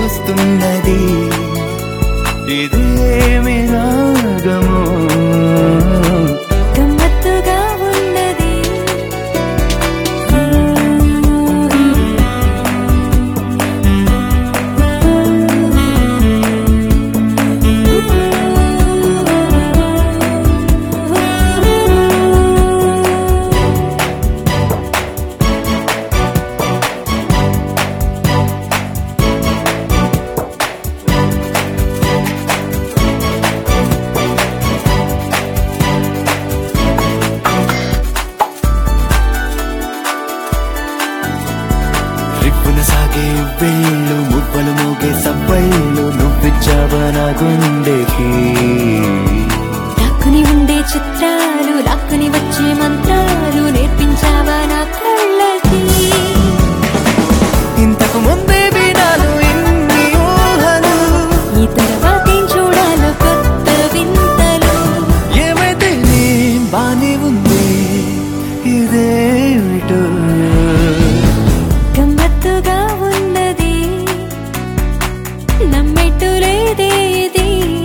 కూస్తున్నది ఇదేమి రాగమో గమ్మత్తుగా ఉన్నది రిప్పున సాగే వేళ్ళు మువ్వలు మోగే సవ్వళ్ళు నువ్విచ్చావా నా గుండెకి లాక్కుని ఉండే చిత్రాలు లాక్కుని వచ్చే మంత్రాలు నేర్పించావా నా కళ్ళకి ఇంతకు ముందే వినాను ఇన్ని ఊహలు ఈ తర్వాతేం చూడాలో కొత్త వింతలు ఏమైతే నీ బానే ఉంది ఇదేమిటో గమ్మత్తుగా ఉన్నది నమ్మెట్టు లేదే ఇది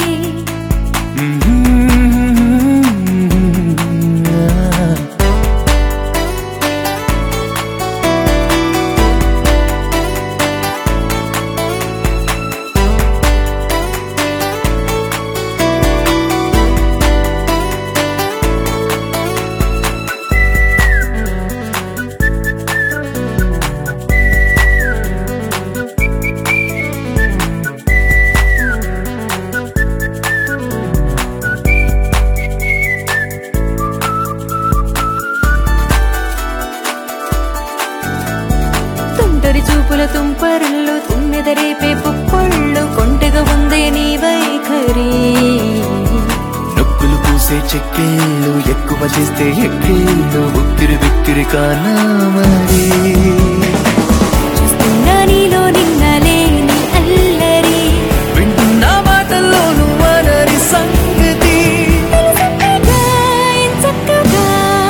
తుంటరి చూపుల తుంపరులు తుమ్మెదరేపే పుప్పొళ్ళు కొంటెగా ఉందే నీ వైఖరి నొక్కులు పూసే చెక్కేళ్ళు ఎక్కువ చేస్తే ఎక్కేళ్ళు ఉక్కిరి బిక్కిరి కానా మరి చూస్తున్నా నీలో నిన్న లేని అల్లరి వింటున్న మాటల్లోను మనరి సంగతి తెలిసిందిగా ఎంచక్కగా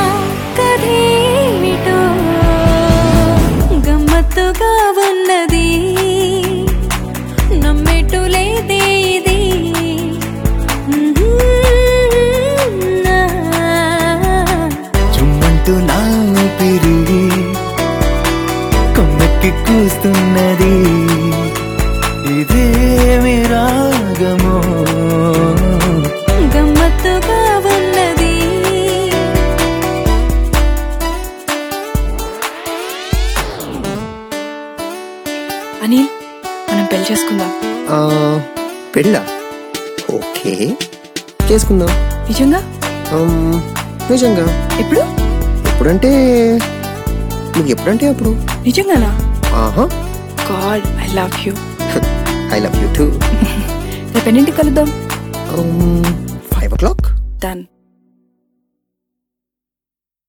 కథేమిటో గమ్మత్తుగా ఉన్నది నమ్మేటు లేదే ఇది చుమ్మంటూ నా పెరిగి కొమ్మెక్కి కూస్తున్నది ఇదేమి రాగమో గమ్మత్తుగా ఉన్నది అనిల్ మనం పెళ్లి చేసుకుందాం ఆ, పెళ్ళా ఓకే చేసుకుందాం నిజంగా ఆమ్, నిజంగా ఎప్పుడు ఎప్పుడంటే నీకు ఎప్పుడంటే అప్పుడు నిజంగానా ఆహా God I love you I love you too రేపు ఎన్నింటికి కలుద్దాం ఫైవ్ ఓ క్లాక్ డన్